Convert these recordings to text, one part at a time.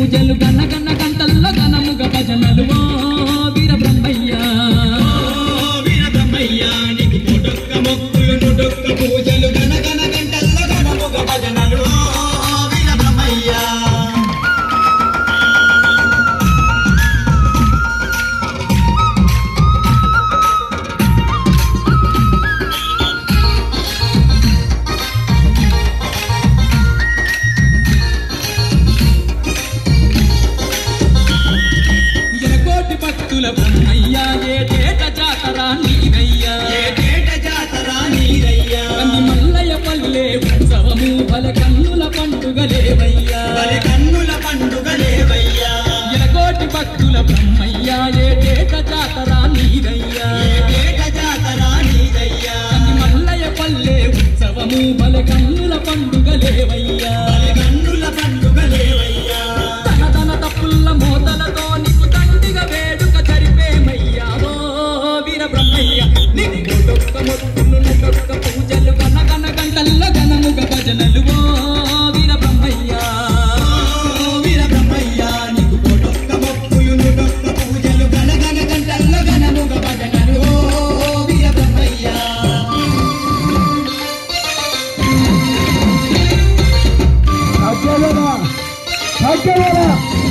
పూజలు గన్న గన్న గంటల్లో ఘనముగ భజనలు ఓ వీర బ్రహ్మయ్య ఓ వీర బ్రహ్మయ్య నీకు కోటొక్క మొక్కులు నూటొక్క పూజలు గనగన గంటల్లో గణముగ భజనలు ఓ వీర బ్రహ్మయ్య ఎనకోటి భక్తుల బ్రహ్మయ్య ఏటేట జాతర నీదయ్యా ఏటేట జాతర నీదయ్యా కంది మల్లయ్య పల్లె ఉత్సవము బల కన్నుల పండుగలేవయ్యా బలి కన్నుల పండుగ లేవయ్యా ఎనకోటి భక్తుల బ్రహ్మయ్య ఏటేట జాతర నీదయ్యా ఏటేట జాతర నీదయ్యా కంది మల్లయ్య పల్లె ఉత్సవము బల కన్నుల పండుగలేవయ్యా బలి కన్నుల పండుగ లేవయ్యా తన తన తప్పుల మోతలతో నీకు తండ్రిగా వేడుక జరిపేమయ్యా ఓ వీర బ్రహ్మయ్య నీకు డొక్క మొక్కులు డొక్క పూజలు గన గన గంటల్ల గనముగ భజనలు ఓ వీర బ్రహ్మయ్య ఓ వీర బ్రహ్మయ్య నీకు కోటొక్క మొక్కులు నూటొక్క పూజలు గనగన గంటల్లో గణముగ భజనలు ఓ వీర బ్రహ్మయ్య అచ్చలేరా అచ్చలేరా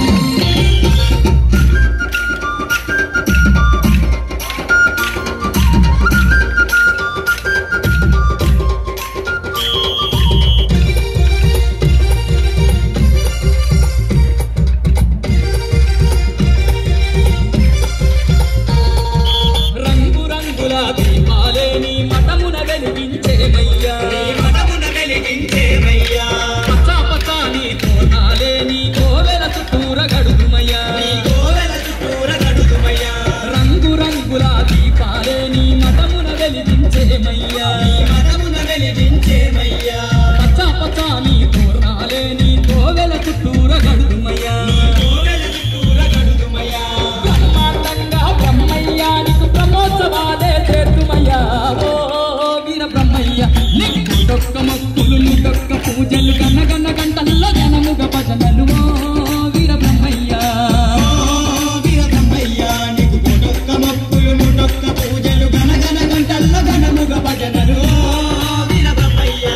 రంగు రంగుల దీపాలే నీ మఠమున వెలిగించేమయ్యా నీ మనమున వెలిగించేమయ్యా పచ్చా పచ్చా నీ తోనాలే నీ కోవెల చుట్టూర గడుగుమయ్యా నీ గోవెల చుట్టూర గడుగుమయ్యా రంగు రంగుల దీపాలే నీ మఠమున వెలిగించేమయ్యా నీ మనమున వెలిగించేమయ్యా పచ్చా పచ్చా నీ తోరణాలే నీ కోవెల చుట్టూర గడుగుమయ్యా గోవెల చుట్టూర గడుగుమయ్యా బ్రహ్మాండంగా బ్రహ్మయ్యా నీకు బ్రహ్మోత్సవాలే చేతుమయ్యా ఓ వీర బ్రహ్మయ్య నీకు డొక్క మొక్కులు నీకొక్క పూజలు గన్న గన్న గంటల్లో జనముగ భజనలు ఓ వీర బ్రహ్మయ్య ఓ వీర బ్రహ్మయ్య నీకు కోటొక్క మొక్కులు నూటొక్క పూజలు గనగన గంటల్లో గణముగ భజనలు ఓ వీర బ్రహ్మయ్య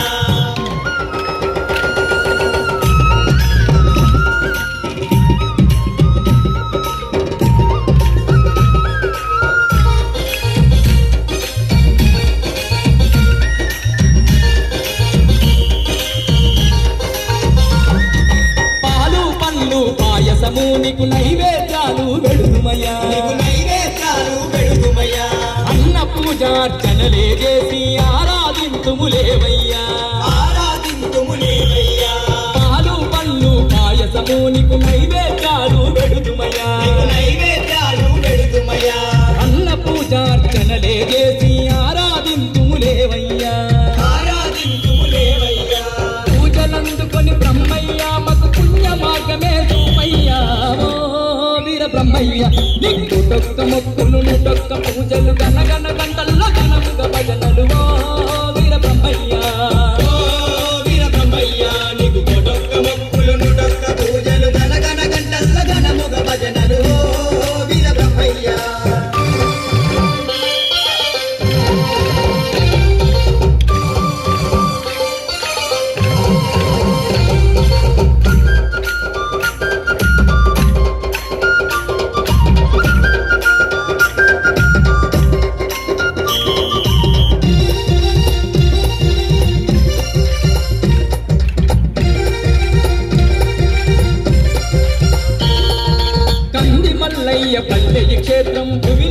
పాలు పళ్ళు పాయసము నీకు నైవేద్యాలు వెడుమయ్యా నీకు నైవేద్యాలు పెడుగుమయ్యా అన్న పూజార్చనలే చేసి ఆరాధింతుములేవయ్యా ఆరాధింతుములేవయ్యా పాలు పళ్ళు పాయసము నీకు నైవేద్యాలు వెడుతుమయ్యా నీకు నైవేద్యాలు పెడుగుమయ్యా అన్న పూజార్చనలే చేసి ఆరాధింతుములేవయ్యా ఆరాధింతుములేవయ్యా పూజలందుకొని బ్రహ్మయ్య మకు పుణ్య మార్గమే చూపయ్యా ఓ వీర బ్రహ్మయ్య నీకు డొక్క మొక్కులు డొక్క పూజలు గనగన గంటల్లో గనముగ భజనలు ఓ వీర బ్రహ్మయ్య ఓ వీర బ్రహ్మయ్య నీకు కోటొక్క మొక్కులు నూటొక్క పూజలు గనగన గంటల్లో గణముగ భజనలు ఓ వీర బ్రహ్మయ్య కంది మల్లయ్య పల్లె క్షేత్రం భువి